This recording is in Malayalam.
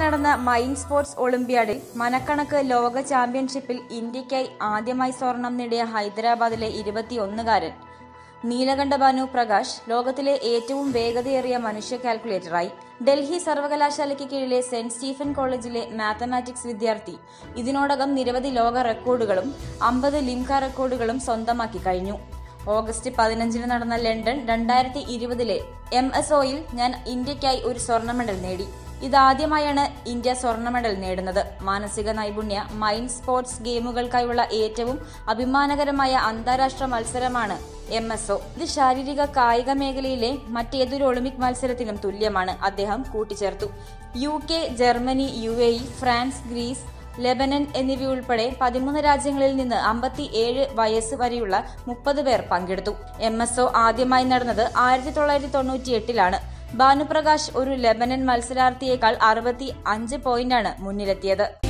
നടന്ന മൈൻ സ്പോർട്സ് ഒളിമ്പ്യാഡിൽ മനക്കണക്ക് ലോക ചാമ്പ്യൻഷിപ്പിൽ ഇന്ത്യയ്ക്കായി ആദ്യമായി സ്വർണം നേടിയ ഹൈദരാബാദിലെ ഇരുപത്തിയൊന്നുകാരൻ നീലകണ്ഠ ഭാനു പ്രകാശ് ലോകത്തിലെ ഏറ്റവും വേഗതയേറിയ മനുഷ്യ കാൽക്കുലേറ്ററായി ഡൽഹി സർവകലാശാലയ്ക്ക് കീഴിലെ സെന്റ് സ്റ്റീഫൻ കോളേജിലെ മാത്തമാറ്റിക്സ് വിദ്യാർത്ഥി ഇതിനോടകം നിരവധി ലോക റെക്കോർഡുകളും അമ്പത് ലിംക റെക്കോർഡുകളും സ്വന്തമാക്കി കഴിഞ്ഞു ഓഗസ്റ്റ് പതിനഞ്ചിന് നടന്ന ലണ്ടൻ രണ്ടായിരത്തി ഇരുപതിലെ എം എസ് ഒയിൽ ഞാൻ ഇന്ത്യയ്ക്കായി ഒരു സ്വർണ്ണ മെഡൽ നേടി ഇതാദ്യമായാണ് ഇന്ത്യ സ്വർണ്ണ മെഡൽ നേടുന്നത് മാനസിക നൈപുണ്യ മൈൻഡ് സ്പോർട്സ് ഗെയിമുകൾക്കായുള്ള ഏറ്റവും അഭിമാനകരമായ അന്താരാഷ്ട്ര മത്സരമാണ് എം എസ് ഒ ഇത് ശാരീരിക കായിക മേഖലയിലെ മറ്റേതൊരു ഒളിമ്പിക് മത്സരത്തിനും തുല്യമാണ് അദ്ദേഹം കൂട്ടിച്ചേർത്തു U K Germany U A E France Greece Lebanon എന്നിവയുൾപ്പെടെ പതിമൂന്ന് രാജ്യങ്ങളിൽ നിന്ന് അമ്പത്തി ഏഴ് വയസ്സ് വരെയുള്ള മുപ്പത് പേർ പങ്കെടുത്തു എം എസ് ഒ ആദ്യമായി നടന്നത് ആയിരത്തി തൊള്ളായിരത്തി തൊണ്ണൂറ്റി എട്ടിലാണ് ഭാനുപ്രകാശ് ഒരു ലെബനൻ മത്സരാർത്ഥിയേക്കാൾ അറുപത്തി അഞ്ച് പോയിന്റാണ് മുന്നിലെത്തിയത്